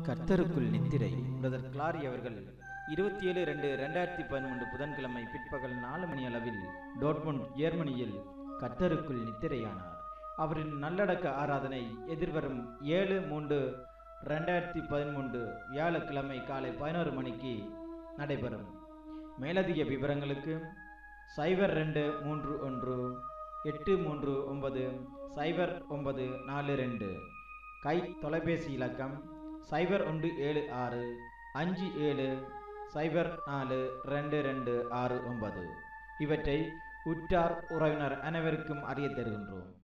கர்த்தருக்குள் நித்திரை பிரதர் கிளாரி அவர்கள் இருபத்தி ஏழு ரெண்டு ரெண்டாயிரத்தி பதினொன்று புதன்கிழமை பிற்பகல் நாலு மணி அளவில் டோட்மண்ட் ஜெர்மனியில் கர்த்தருக்குள் நித்திரையானார் அவரின் நல்லடக்க ஆராதனை எதிர்வரும் ஏழு மூன்று ரெண்டாயிரத்தி பதிமூன்று வியாழக்கிழமை காலை பதினோரு மணிக்கு நடைபெறும் மேலதிக விவரங்களுக்கு சைபர் ரெண்டு மூன்று ஒன்று எட்டு மூன்று ஒன்பது சைபர் ஒன்பது நாலு ரெண்டு கை தொலைபேசி இலக்கம் சைபர் ஒன்று ஏழு ஆறு அஞ்சு ஏழு சைபர் நாலு ரெண்டு ரெண்டு ஆறு ஒன்பது இவற்றை உற்றார் உறவினர் அனைவருக்கும் அறிய தருகின்றோம்